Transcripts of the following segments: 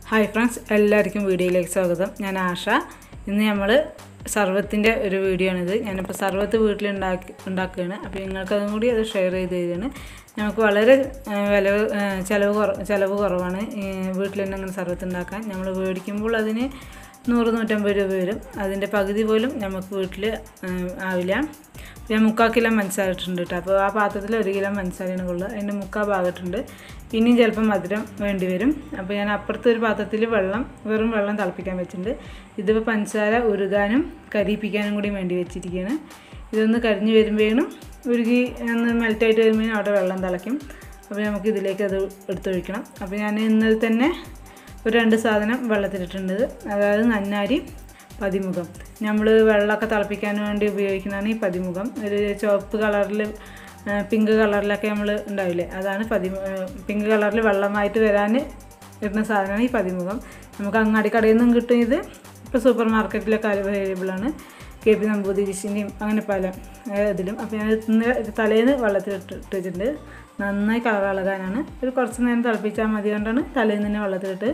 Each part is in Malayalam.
ഹായ് ഫ്രണ്ട്സ് എല്ലാവർക്കും വീഡിയോയിലേക്ക് സ്വാഗതം ഞാൻ ആഷ ഇന്ന് നമ്മൾ സർവത്തിൻ്റെ ഒരു വീഡിയോ ആണിത് ഞാനിപ്പോൾ സർവത്ത് വീട്ടിലുണ്ടാക്കി ഉണ്ടാക്കുകയാണ് അപ്പോൾ നിങ്ങൾക്കതും കൂടി അത് ഷെയർ ചെയ്ത് തരികയാണ് നമുക്ക് വളരെ ആ, വില ആ, ചിലവ് കുറ ചിലവ് കുറവാണ് ഈ വീട്ടിൽ തന്നെ അങ്ങനെ സർവത്ത് ഉണ്ടാക്കാൻ നമ്മൾ മേടിക്കുമ്പോൾ അതിന് നൂറ് നൂറ്റമ്പത് രൂപ വരും അതിൻ്റെ പകുതി പോലും നമുക്ക് വീട്ടിൽ ആവില്ല ഞാൻ മുക്കാൽ കിലോ പഞ്ചസാര ഇട്ടിട്ടുണ്ട് കേട്ടോ അപ്പോൾ ആ പാത്രത്തിൽ ഒരു കിലോ പഞ്ചസാരയാണ് കൊള്ളുക അതിൻ്റെ മുക്കാൽ ഭാഗത്തുണ്ട് ഇനിയും ചിലപ്പോൾ മധുരം വേണ്ടി വരും അപ്പോൾ ഞാൻ അപ്പുറത്തെ ഒരു പാത്രത്തിൽ വെള്ളം വെറും വെള്ളം തിളപ്പിക്കാൻ വെച്ചിട്ടുണ്ട് ഇതിപ്പോൾ പഞ്ചസാര ഉരുകാനും കരിയിപ്പിക്കാനും കൂടി വേണ്ടി വെച്ചിരിക്കുകയാണ് ഇതൊന്ന് കരിഞ്ഞ് വരുമ്പോഴേനും ഉരുകി ഒന്ന് മെൽറ്റായിട്ട് വരുമ്പോഴേനും അവിടെ വെള്ളം തിളയ്ക്കും അപ്പോൾ നമുക്ക് ഇതിലേക്ക് അത് എടുത്തൊഴിക്കണം അപ്പോൾ ഞാൻ ഇന്നലെ തന്നെ ഒരു രണ്ട് സാധനം വെള്ളത്തിലിട്ടുണ്ട് അതായത് നന്നാരി പതിമുഖം നമ്മൾ വെള്ളമൊക്കെ തിളപ്പിക്കാൻ വേണ്ടി ഉപയോഗിക്കുന്നതാണ് ഈ പതിമുഖം ഒരു ചുവപ്പ് കളറിൽ പിങ്ക് കളറിലൊക്കെ നമ്മൾ ഉണ്ടാവില്ലേ അതാണ് പതി പിങ്ക് കളറിൽ വെള്ളമായിട്ട് വരാൻ ഇടുന്ന സാധനമാണ് ഈ പതിമുഖം നമുക്ക് അങ്ങാടി കടയിൽ നിന്നും കിട്ടും ഇത് ഇപ്പോൾ സൂപ്പർ മാർക്കറ്റിലൊക്കെ അവൈലബിളാണ് കെ പി നമ്പൂതിരിശിൻ്റെയും അങ്ങനെ പല ഏഹ്, ഇതിലും അപ്പോൾ ഞാൻ ഇന്ന് തലേന്ന് വെള്ളത്തിലിട്ട് ഇട്ടിട്ടുണ്ട് നന്നായി കളർ ഇളകാനാണ് ഒരു കുറച്ച് നേരം തിളപ്പിച്ചാൽ മതി കൊണ്ടാണ് തലേന്ന് തന്നെ വെള്ളത്തിലിട്ട്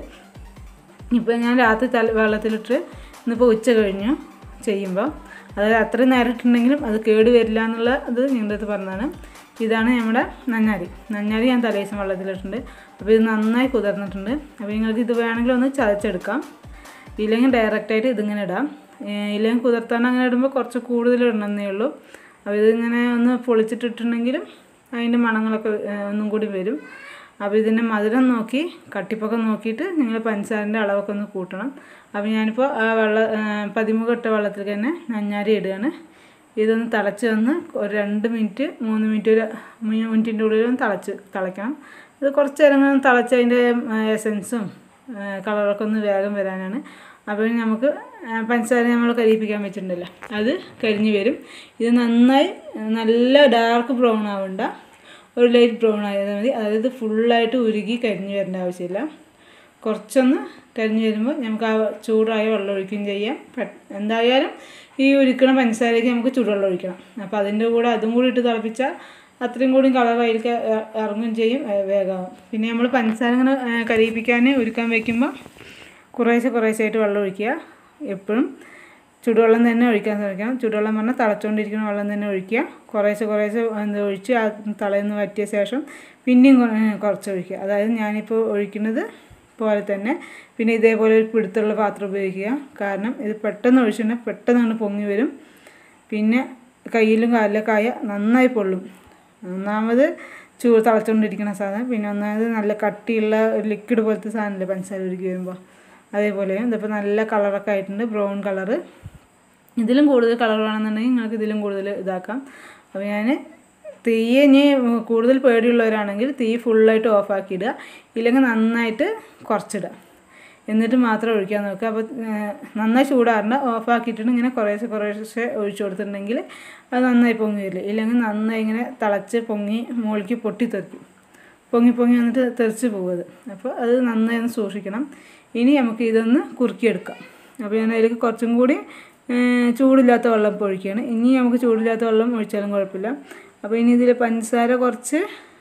ഇപ്പോൾ ഞാൻ രാത്രി തല വെള്ളത്തിലിട്ട് ഇന്നിപ്പോൾ ഉച്ച കഴിഞ്ഞു ചെയ്യുമ്പോൾ അതായത് അത്രയും നേരം ഇട്ടിട്ടുണ്ടെങ്കിലും അത് കേട് വരില്ല എന്നുള്ള ഇത് നിങ്ങളുടെ അടുത്ത് പറഞ്ഞതാണ് ഇതാണ് നമ്മുടെ നന്നാരി നന്നാരി ഞാൻ തലേ ദിവസം വെള്ളത്തിലിട്ടുണ്ട് അപ്പോൾ ഇത് നന്നായി കുതിർന്നിട്ടുണ്ട് അപ്പോൾ നിങ്ങൾക്ക് ഇത് വേണമെങ്കിൽ ഒന്ന് ചതച്ചെടുക്കാം ഇല്ലെങ്കിൽ ഡയറക്റ്റായിട്ട് ഇതിങ്ങനെ ഇടാം ഏഹ് ഇല്ലെങ്കിൽ കുതിർത്താൻ അങ്ങനെ ഇടുമ്പോൾ കുറച്ച് കൂടുതൽ ഇടണമെന്നേ ഉള്ളൂ അപ്പോൾ ഇതിങ്ങനെ ഒന്ന് പൊളിച്ചിട്ടിട്ടുണ്ടെങ്കിലും അതിൻ്റെ മണങ്ങളൊക്കെ ഏഹ് ഒന്നും കൂടി വരും അപ്പോൾ ഇതിൻ്റെ മധുരം നോക്കി കട്ടിപ്പൊക്കെ നോക്കിയിട്ട് നിങ്ങൾ പഞ്ചസാരൻ്റെ അളവൊക്കെ ഒന്ന് കൂട്ടണം അപ്പോൾ ഞാനിപ്പോൾ ആ വെള്ള ഏഹ് പതിമുഖം ഇട്ട വെള്ളത്തിൽ തന്നെ നഞ്ഞാരി ഇടുകയാണ് ഇതൊന്ന് തിളച്ച് വന്ന് ഒരു രണ്ട് മിനിറ്റ് മൂന്ന് മിനിറ്റ് ഒരു മൂന്ന് മിനിറ്റിൻ്റെ ഉള്ളിൽ ഒന്ന് തിളച്ച് തിളയ്ക്കണം ഇത് കുറച്ച് നേരം ഒന്ന് തിളച്ച് അതിൻ്റെ എസൻസും കളറൊക്കെ ഒന്ന് വേഗം വരാനാണ് അപ്പോൾ ഇനി നമുക്ക് ആ, പഞ്ചസാര നമ്മൾ കരിയിപ്പിക്കാൻ വെച്ചിട്ടുണ്ടല്ലോ അത് കരിഞ്ഞ് വരും ഇത് നന്നായി ആ, നല്ല ഡാർക്ക് ബ്രൗൺ ആവണ്ട ഒരു ലൈറ്റ് ബ്രൗൺ ആയാൽ മതി അതായത് ഫുള്ളായിട്ട് ഉരുകി കരിഞ്ഞ് വരേണ്ട ആവശ്യമില്ല കുറച്ചൊന്ന് കരിഞ്ഞ് വരുമ്പോൾ നമുക്ക് ആ ചൂടായ വെള്ളം ഒഴിക്കുകയും ചെയ്യാം പെ- എന്തായാലും ഈ ഉരുക്കണ പഞ്ചസാരയ്ക്ക് നമുക്ക് ചൂടുവെള്ളം ഒഴിക്കണം അപ്പോൾ അതിൻ്റെ കൂടെ അതും കൂടി ഇട്ട് തിളപ്പിച്ചാൽ അത്രയും കൂടി കളർ അതിലേക്ക് ഇ- ഇറങ്ങുകയും ചെയ്യും ഏ, വേഗമാവും പിന്നെ നമ്മൾ പഞ്ചസാര ഇങ്ങനെ ഏ, കരിയിപ്പിക്കാൻ ഉരുക്കാൻ വയ്ക്കുമ്പോൾ കുറേശ്ശെ കുറേശ്ശായിട്ട് വെള്ളം ഒഴിക്കുക എപ്പോഴും ചുടുവെള്ളം തന്നെ ഒഴിക്കാൻ ശ്രമിക്കണം ചുടുവെള്ളം പറഞ്ഞാൽ തിളച്ചുകൊണ്ടിരിക്കുന്ന വെള്ളം തന്നെ ഒഴിക്കുക കുറേശ്ശെ കുറേശ്ശെ എന്താ ഒഴിച്ച് ആ തളയെന്ന് വറ്റിയ ശേഷം പിന്നെയും കൊ- ഏ, കുറച്ച് ഒഴിക്കുക അതായത് ഞാനിപ്പോൾ ഒഴിക്കുന്നത് പോലെ തന്നെ പിന്നെ ഇതേപോലെ ഒരു പിടുത്തുള്ള പാത്രം ഉപയോഗിക്കുക കാരണം ഇത് പെട്ടെന്ന് ഒഴിച്ചിട്ടുണ്ടെങ്കിൽ പെട്ടെന്ന് അങ്ങ് പൊങ്ങി വരും പിന്നെ കയ്യിലും കാലിലൊക്കെ ആയ നന്നായി പൊള്ളും ഒന്നാമത് ചൂ തിളച്ചുകൊണ്ടിരിക്കുന്ന സാധനം പിന്നെ ഒന്നാമത് നല്ല കട്ടിയുള്ള ഒരു ലിക്വിഡ് പോലത്തെ സാധനമല്ലേ പഞ്ചസാര ഉരുക്കി വരുമ്പോൾ അതേപോലെ ഇതിപ്പോൾ നല്ല കളറൊക്കെ ആയിട്ടുണ്ട് ബ്രൗൺ കളറ് ഇതിലും കൂടുതൽ കളർ വേണമെന്നുണ്ടെങ്കിൽ നിങ്ങൾക്ക് ഇതിലും കൂടുതൽ ഇതാക്കാം അപ്പോൾ ഞാൻ തീ ഇനി കൂടുതൽ പേടിയുള്ളവരാണെങ്കിൽ തീ ഫുള്ളായിട്ട് ഓഫാക്കി ഇടുക ഇല്ലെങ്കിൽ നന്നായിട്ട് കുറച്ചിടുക എന്നിട്ട് മാത്രം ഒഴിക്കാൻ നോക്കുക അപ്പോൾ ഏഹ്, നന്നായി ചൂടാറണ്ട ഓഫാക്കിയിട്ടുണ്ട് ഇങ്ങനെ കുറേശ്ശെ കുറേശ്ശെ ഒഴിച്ചു കൊടുത്തിട്ടുണ്ടെങ്കിൽ അത് നന്നായി പൊങ്ങി വരില്ല ഇല്ലെങ്കിൽ നന്നായി ഇങ്ങനെ തിളച്ച് പൊങ്ങി മുകളിലേക്ക് പൊട്ടിത്തെറിക്കും പൊങ്ങി പൊങ്ങി വന്നിട്ട് തെറിച്ച് പോകുന്നത് അപ്പോൾ അത് നന്നായി ഒന്ന് സൂക്ഷിക്കണം ഇനി നമുക്ക് ഇതൊന്ന് കുറുക്കിയെടുക്കാം അപ്പോൾ ഞാൻ അതിലേക്ക് കുറച്ചും കൂടി ഏഹ്, ചൂടില്ലാത്ത വെള്ളം ഇപ്പോൾ ഒഴിക്കുകയാണ് ഇനി നമുക്ക് ചൂടില്ലാത്ത വെള്ളം ഒഴിച്ചാലും കുഴപ്പമില്ല അപ്പോൾ ഇനി ഇതിൽ പഞ്ചസാര കുറച്ച്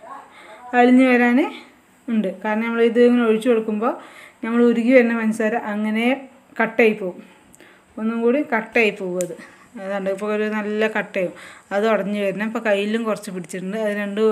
അളിഞ്ഞ് വരാൻ ഉണ്ട് കാരണം നമ്മൾ ഇത് ഇങ്ങനെ ഒഴിച്ചു കൊടുക്കുമ്പോൾ നമ്മൾ ഉരുകി വരുന്ന പഞ്ചസാര അങ്ങനെ കട്ടായി പോകും ഒന്നും കൂടി കട്ടായി പോകും അത് അതുകൊണ്ട് ഇപ്പോൾ ഒരു നല്ല കട്ടയും അത് ഉടഞ്ഞു വരണം ഇപ്പോൾ കയ്യിലും കുറച്ച് പിടിച്ചിട്ടുണ്ട് അത് രണ്ട്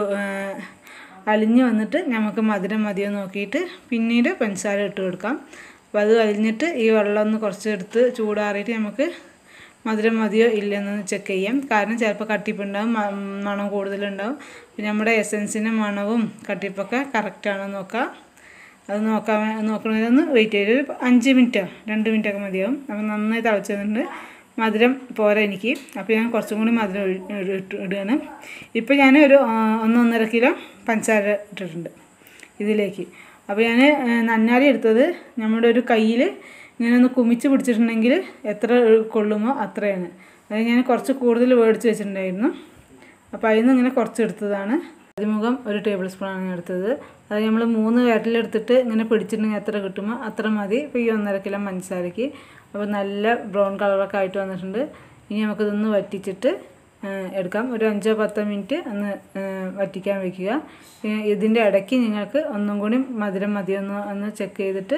അലിഞ്ഞ് വന്നിട്ട് നമുക്ക് മധുരം മതിയോ നോക്കിയിട്ട് പിന്നീട് പഞ്ചസാര ഇട്ട് കൊടുക്കാം അപ്പോൾ അത് അലിഞ്ഞിട്ട് ഈ വെള്ളം ഒന്ന് കുറച്ച് എടുത്ത് ചൂടാറിയിട്ട് നമുക്ക് മധുരം മതിയോ ഇല്ലെന്ന് ചെക്ക് ചെയ്യാം കാരണം ചിലപ്പോൾ കട്ടിപ്പുണ്ടാവും മ- മണം കൂടുതലുണ്ടാവും പിന്നെ നമ്മുടെ എസൻസിൻ്റെ മണവും കട്ടിപ്പൊക്കെ കറക്റ്റാണോ നോക്കാം അത് നോക്കാൻ വേ- നോക്കണമെന്ന് വെയിറ്റ് ചെയ്ത് ഒരു അഞ്ച് മിനിറ്റോ രണ്ട് മിനിറ്റൊക്കെ മതിയാവും അപ്പോൾ നന്നായി തിളച്ച് വന്നിട്ടുണ്ട് മധുരം പോരാ എനിക്ക് അപ്പോൾ ഞാൻ കുറച്ചും കൂടി മധുരം ഒഴി- ഇട- ഇട്ട് ഇടുകയാണ് ഇപ്പോൾ ഞാൻ ഒരു ആ, ഒന്നൊന്നര കിലോ പഞ്ചസാര ഇട്ടിട്ടുണ്ട് ഇതിലേക്ക് അപ്പോൾ ഞാൻ നന്നാരി എടുത്തത് നമ്മുടെ ഒരു കയ്യിൽ ഇങ്ങനെ ഒന്ന് കുമിച്ച് പിടിച്ചിട്ടുണ്ടെങ്കിൽ എത്ര കൊള്ളുമോ അത്രയാണ് അത് ഞാൻ കുറച്ച് കൂടുതൽ മേടിച്ച് വെച്ചിട്ടുണ്ടായിരുന്നു അപ്പോൾ അതിൽ നിന്ന് ഇങ്ങനെ കുറച്ച് എടുത്തതാണ് അതിമുഖം ഒരു ടേബിൾ സ്പൂണാണ് ഞാൻ എടുത്തത് അത് നമ്മൾ മൂന്ന് വിരലെടുത്തിട്ട് ഇങ്ങനെ പിടിച്ചിട്ടുണ്ടെങ്കിൽ എത്ര കിട്ടുമോ അത്ര മതി ഇപ്പോൾ ഈ ഒന്നര കിലോ പഞ്ചസാരയ്ക്ക് അപ്പോൾ നല്ല ബ്രൗൺ കളറൊക്കെ ആയിട്ട് വന്നിട്ടുണ്ട് ഇനി നമുക്കിതൊന്ന് വറ്റിച്ചിട്ട് ആ, എടുക്കാം ഒരു അഞ്ചോ പത്തോ മിനിറ്റ് ഒന്ന് ആ, വറ്റിക്കാൻ വെക്കുക ഇതിൻ്റെ ഇടയ്ക്ക് നിങ്ങൾക്ക് ഒന്നും കൂടി മധുരം മതിയൊന്ന് ഒന്ന് ചെക്ക് ചെയ്തിട്ട്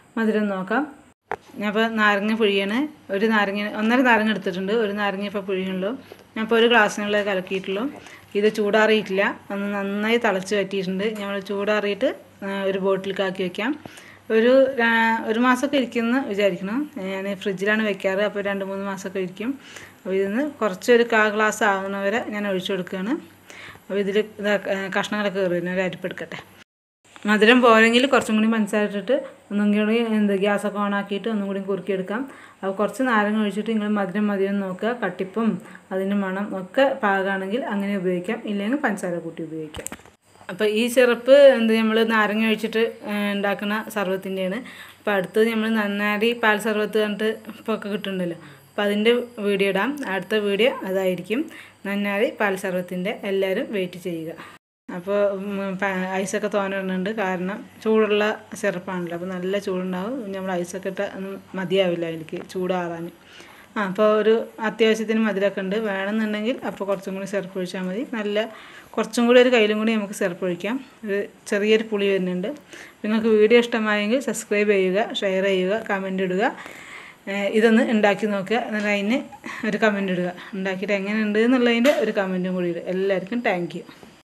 മധുരം നോക്കാം ഞാൻ ഇപ്പോൾ നാരങ്ങ പുഴിയാണ് ഒരു നാരങ്ങ ഒന്നര നാരങ്ങ എടുത്തിട്ടുണ്ട് ഒരു നാരങ്ങ ഇപ്പോൾ പുഴിയുള്ളൂ ഞാൻ ഇപ്പോൾ ഒരു ഗ്ലാസ്സിനുള്ള കലക്കിയിട്ടുള്ളൂ ഇത് ചൂടാറിയിട്ടില്ല ഒന്ന് നന്നായി തിളച്ച് പറ്റിയിട്ടുണ്ട് ഞങ്ങൾ ചൂടാറിയിട്ട് ആ, ഒരു ബോട്ടിലേക്ക് ആക്കി വെക്കാം ഒരു രാ- ഒരു മാസമൊക്കെ ഇരിക്കുമെന്ന് വിചാരിക്കണം ഞാൻ ഫ്രിഡ്ജിലാണ് വെക്കാറ് അപ്പോൾ രണ്ട് മൂന്ന് മാസമൊക്കെ ഇരിക്കും അപ്പോൾ ഇതിന്ന് കുറച്ചൊരു കാ ഗ്ലാസ് ആകുന്നവരെ ഞാൻ ഒഴിച്ചു കൊടുക്കുകയാണ് അപ്പോൾ ഇതിൽ ഇതാ കഷ്ണങ്ങളൊക്കെ കയറി ഒരു അരിപ്പെടുക്കട്ടെ മധുരം പോരെങ്കിൽ കുറച്ചും കൂടി പഞ്ചസാര ഇട്ടിട്ട് ഒന്നും കൂടി എന്ത് ഗ്യാസൊക്കെ ഓൺ ആക്കിയിട്ട് ഒന്നും കൂടി കുറുക്കിയെടുക്കാം അപ്പോൾ കുറച്ച് നാരങ്ങ ഒഴിച്ചിട്ട് നിങ്ങൾ മധുരം മതിയെന്ന് നോക്കുക കട്ടിപ്പും അതിൻ്റെ മണം ഒക്കെ പാകമാണെങ്കിൽ അങ്ങനെ ഉപയോഗിക്കാം ഇല്ലെങ്കിൽ പഞ്ചസാര കൂട്ടി ഉപയോഗിക്കാം അപ്പോൾ ഈ സിറപ്പ് എന്ത് നമ്മൾ നാരങ്ങ ഒഴിച്ചിട്ട് ആ, ഉണ്ടാക്കുന്ന സർവത്തിൻ്റെയാണ് അപ്പോൾ അടുത്തത് നമ്മൾ നന്നാരി പാൽ സർവത്ത് പറഞ്ഞിട്ട് ഇപ്പോൾ ഒക്കെ കിട്ടുന്നുണ്ടല്ലോ അപ്പോൾ അതിൻ്റെ വീഡിയോ ഇടാം അടുത്ത വീഡിയോ അതായിരിക്കും നന്നാരി പാൽ സർവത്തിൻ്റെ എല്ലാവരും വെയിറ്റ് ചെയ്യുക അപ്പോൾ ഉം, പ- ഐസൊക്കെ തോന്നിടുന്നുണ്ട് കാരണം ചൂടുള്ള സിറപ്പാണല്ലോ അപ്പോൾ നല്ല ചൂടുണ്ടാവും നമ്മൾ ഐസൊക്കെ ഇട്ട ഒന്നും മതിയാവില്ല എനിക്ക് ചൂടാറാൻ ആ അപ്പോൾ ഒരു അത്യാവശ്യത്തിന് മധുരമൊക്കെ ഉണ്ട് വേണമെന്നുണ്ടെങ്കിൽ അപ്പോൾ കുറച്ചും കൂടി സിറപ്പ് ഒഴിച്ചാൽ മതി നല്ല കുറച്ചും കൂടി ഒരു കയ്യിലും കൂടി നമുക്ക് സിറപ്പ് ഒഴിക്കാം ഒരു ചെറിയൊരു പുളി വരുന്നുണ്ട് നിങ്ങൾക്ക് വീഡിയോ ഇഷ്ടമായെങ്കിൽ സബ്സ്ക്രൈബ് ചെയ്യുക ഷെയർ ചെയ്യുക കമൻ്റ് ഇടുക ഏഹ് ഇതൊന്ന് ഉണ്ടാക്കി നോക്കുക എന്നിട്ട് അതിന് ഒരു കമൻ്റ് ഇടുക ഉണ്ടാക്കിയിട്ട് എങ്ങനെയുണ്ട് എന്നുള്ളതിൻ്റെ ഒരു കമൻറ്റും കൂടി ഇടുക എല്ലാവർക്കും താങ്ക് യു